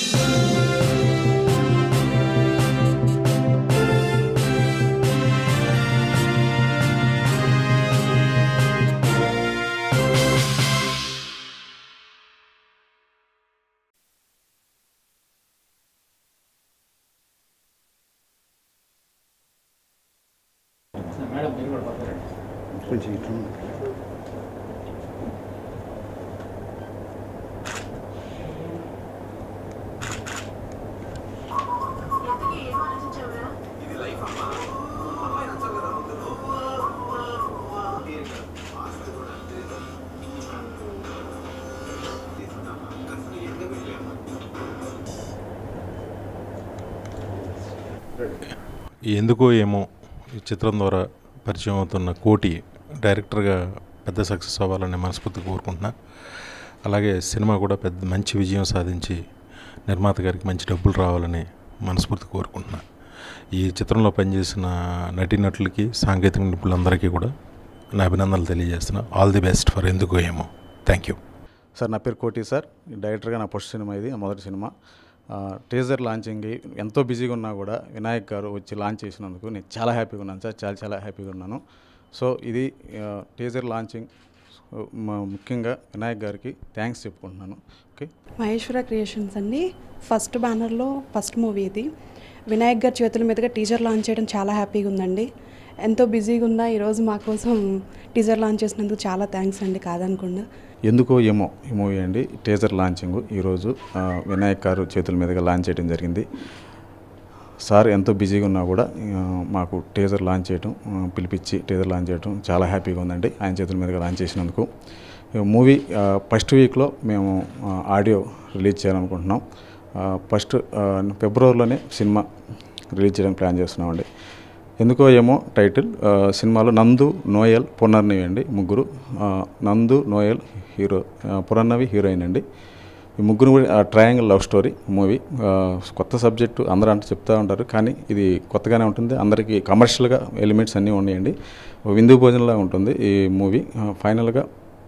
కొంచెం ఇట్లా ఎందుకో ఏమో ఈ చిత్రం ద్వారా పరిచయం అవుతున్న కోటి డైరెక్టర్గా పెద్ద సక్సెస్ అవ్వాలని మనస్ఫూర్తి కోరుకుంటున్నా అలాగే సినిమా కూడా పెద్ద మంచి విజయం సాధించి నిర్మాత గారికి మంచి డబ్బులు రావాలని మనస్ఫూర్తి కోరుకుంటున్నా ఈ చిత్రంలో పనిచేసిన నటీనటులకి సాంకేతిక నిపుణులందరికీ కూడా నా అభినందనలు తెలియజేస్తున్నా ఆల్ ది బెస్ట్ ఫర్ ఎందుకో ఏమో థ్యాంక్ యూ సార్ నా పేరు కోటి సార్ డైరెక్టర్గా నా ఫస్ట్ సినిమా ఇది నా మొదటి సినిమా ఆ, టీజర్ లాంచింగ్ ఎంతో బిజీగా ఉన్నా కూడా వినాయక్ గారు వచ్చి లాంచ్ చేసినందుకు నేను చాలా హ్యాపీగా ఉన్నాను సార్ చాలా చాలా హ్యాపీగా ఉన్నాను సో ఇది ఆ, టీజర్ లాంచింగ్ సో, మా- ముఖ్యంగా వినాయక్ గారికి థ్యాంక్స్ చెప్పుకుంటున్నాను ఓకే మహేశ్వర క్రియేషన్స్ అండి ఫస్ట్ బ్యానర్లో ఫస్ట్ మూవీ ఇది వినాయక్ గారి చేతుల మీదుగా టీజర్ లాంచ్ చేయడం చాలా హ్యాపీగా ఉందండి ఎంతో బిజీగా ఉన్నా ఈరోజు మా కోసం టీజర్ లాంచ్ చేసినందుకు చాలా థ్యాంక్స్ అండి కాదనకుండా ఎందుకో ఏమో ఈ మూవీ అండి టీజర్ లాంచింగ్ ఈరోజు ఆ, వినాయక్ గారు చేతుల మీదుగా లాంచ్ చేయడం జరిగింది సార్ ఎంతో బిజీగా ఉన్నా కూడా ఆ, మాకు టీజర్ లాంచ్ చేయడం ఆ, పిలిపించి టీజర్ లాంచ్ చేయడం చాలా హ్యాపీగా ఉందండి ఆయన చేతుల మీదుగా లాంచ్ చేసినందుకు ఈ మూవీ ఆ, ఫస్ట్ వీక్లో మేము ఆ, ఆడియో రిలీజ్ చేయాలనుకుంటున్నాం ఆ, ఫస్ట్ ఆ, ఫిబ్రవరిలోనే సినిమా రిలీజ్ చేయడానికి ప్లాన్ చేస్తున్నామండి ఎందుకో ఏమో టైటిల్ ఆ, సినిమాలో నందు నోయల్ పునర్నవి అండి ముగ్గురు ఆ, నందు నోయల్ హీరో ఆ, పునర్నవి హీరోయిన్ అండి ఈ ముగ్గురు కూడా ట్రయాంగిల్ లవ్ స్టోరీ మూవీ ఆ, కొత్త సబ్జెక్టు అందరూ అంటే చెప్తూ ఉంటారు కానీ ఇది కొత్తగానే ఉంటుంది అందరికీ కమర్షియల్గా ఎలిమెంట్స్ అన్నీ ఉన్నాయండి ఓ విందు భోజనంలా ఉంటుంది ఈ మూవీ ఆ, ఫైనల్గా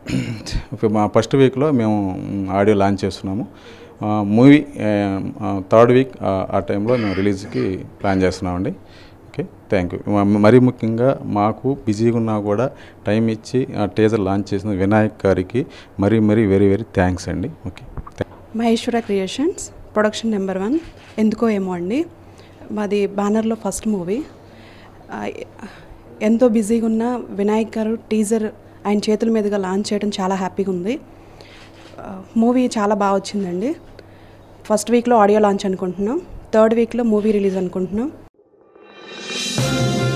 మా ఫస్ట్ వీక్లో మేము ఆడియో లాంచ్ చేస్తున్నాము ఆ, మూవీ ఆ, థర్డ్ వీక్ ఆ, ఆ టైంలో మేము రిలీజ్కి ప్లాన్ చేస్తున్నామండి ఓకే థ్యాంక్ యూ మరీ ముఖ్యంగా మాకు బిజీగా ఉన్నా కూడా టైం ఇచ్చి ఆ టీజర్ లాంచ్ చేసిన వినాయక్ గారికి మరీ మరీ వెరీ వెరీ థ్యాంక్స్ అండి okay Maheshwara creations production number one ఎందుకో ఏమో అండి మాది బ్యానర్లో ఫస్ట్ మూవీ ఆ, ఎంతో బిజీగా ఉన్న వినాయక్ గారు టీజర్ ఆయన చేతుల మీదుగా లాంచ్ చేయడం చాలా హ్యాపీగా ఉంది మూవీ చాలా బాగా వచ్చిందండి ఫస్ట్ వీక్లో ఆడియో లాంచ్ అనుకుంటున్నాం థర్డ్ వీక్లో మూవీ రిలీజ్ అనుకుంటున్నాం